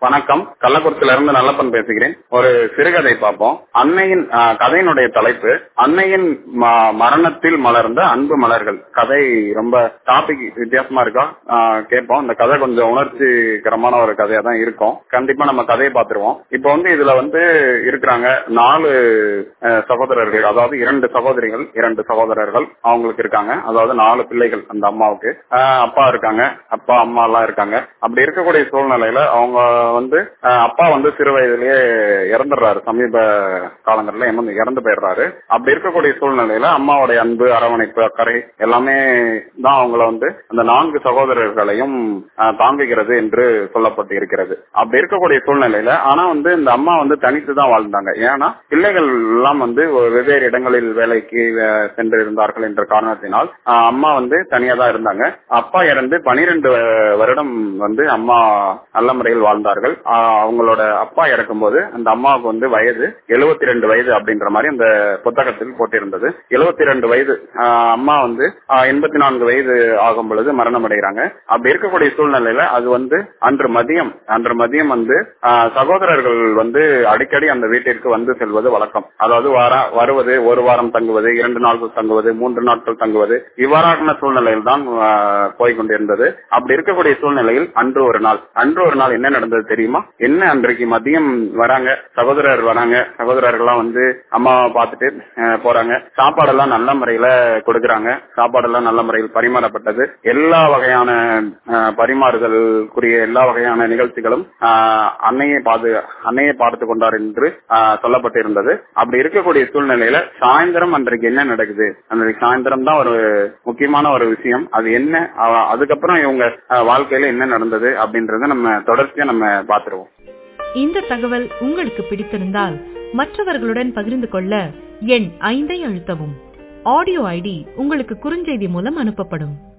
வணக்கம் கள்ளக்குறிச்சியில இருந்து நல்லப்பன் பேசுகிறேன் ஒரு சிறுகதை பார்ப்போம் அன்னையின் ஆஹ், கதையினுடைய தலைப்பு அன்னையின் ம- மரணத்தில் மலர்ந்த அன்பு மலர்கள் கதை ரொம்ப டாபிக் வித்தியாசமா இருக்கா ஆஹ், கேட்போம் இந்த கதை கொஞ்சம் உணர்ச்சிகரமான ஒரு கதையா தான் இருக்கும் கண்டிப்பா நம்ம கதையை பார்த்துருவோம் இப்போ வந்து இதுல வந்து இருக்கிறாங்க நாலு ஆஹ், சகோதரர்கள் அதாவது இரண்டு சகோதரிகள் இரண்டு சகோதரர்கள் அவங்களுக்கு இருக்காங்க அதாவது நாலு பிள்ளைகள் அந்த அம்மாவுக்கு ஆஹ், அப்பா இருக்காங்க அப்பா அம்மா எல்லாம் இருக்காங்க அப்படி இருக்கக்கூடிய சூழ்நிலையில அவங்க வந்து ஆஹ், அப்பா வந்து சிறு வயதிலேயே இறந்துடுறாரு சமீப காலங்கள்ல இறந்து இறந்து போயிடுறாரு அப்படி இருக்கக்கூடிய சூழ்நிலையில அம்மாவுடைய அன்பு அரவணைப்பு அக்கறை எல்லாமே தான் அவங்கள வந்து அந்த நான்கு சகோதரர்களையும் ஆஹ், தாங்குகிறது என்று சொல்லப்பட்டு இருக்கிறது அப்படி இருக்கக்கூடிய சூழ்நிலையில ஆனா வந்து இந்த அம்மா வந்து தனித்து தான் வாழ்ந்தாங்க ஏன்னா பிள்ளைகள் எல்லாம் வந்து ஒரு வெவ்வேறு இடங்களில் வேலைக்கு அஹ், சென்று இருந்தார்கள் என்ற காரணத்தினால் ஆஹ், அம்மா வந்து தனியா தான் இருந்தாங்க அப்பா இறந்து பனிரெண்டு வருடம் வந்து அம்மா நல்ல முறையில் வாழ்ந்தார்கள் ஆஹ், அவங்களோட அப்பா இறக்கும்போது அந்த அம்மாவுக்கு வந்து வயது 72 ரெண்டு வயது அப்படின்ற மாதிரி அந்த புத்தகத்தில் போட்டிருந்தது 72 ரெண்டு வயது ஆஹ், அம்மா வந்து எண்பத்தி நான்கு வயது ஆகும் பொழுது மரணம் அடைகிறாங்க அப்படி இருக்கக்கூடிய சூழ்நிலையில அது வந்து அன்று மதியம் அன்று மதியம் வந்து ஆஹ், சகோதரர்கள் வந்து அடிக்கடி அந்த வீட்டிற்கு வந்து செல்வது வழக்கம் அதாவது வார வருவது ஒரு வாரம் தங்குவது இரண்டு நாட்கள் தங்குவது மூன்று நாட்கள் தங்குவது இவ்வாறான சூழ்நிலையில் தான் ஆஹ், போய்க் கொண்டிருந்தது அப்படி இருக்கக்கூடிய சூழ்நிலையில் அன்று ஒரு நாள் அன்று ஒரு நாள் என்ன நடந்தது தெரியுமா என்ன அன்றைக்கு மதியம் வராங்க சகோதரர் வராங்க சகோதரர்கள்லாம் வந்து அம்மாவை பார்த்துட்டு அஹ், போறாங்க சாப்பாடெல்லாம் நல்ல முறையில கொடுக்கறாங்க சாப்பாடெல்லாம் நல்ல முறையில் பரிமாறப்பட்டது எல்லா வகையான அஹ், பரிமாறுதலுக்குரிய எல்லா வகையான நிகழ்ச்சிகளும் அஹ், அன்னையை பாது அன்னையை பார்த்து கொண்டார் என்று அஹ், சொல்லப்பட்டிருந்தது அப்படி இருக்கக்கூடிய சூழ்நிலையில சாயந்தரம் அன்றைக்கு என்ன நடக்குது அன்றைக்கு சாயந்தரம் தான் ஒரு முக்கியமான ஒரு விஷயம் அது என்ன அஹ், அதுக்கப்புறம் இவங்க அஹ், வாழ்க்கையில என்ன நடந்தது அப்படின்றத நம்ம தொடர்ச்சியா நம்ம பாத்துருவோம் இந்த தகவல் உங்களுக்கு பிடித்திருந்தால் மற்றவர்களுடன் பகிர்ந்து கொள்ள எண் ஐந்தை அழுத்தவும் ஆடியோ ஐடி உங்களுக்கு குறுஞ்செய்தி மூலம் அனுப்பப்படும்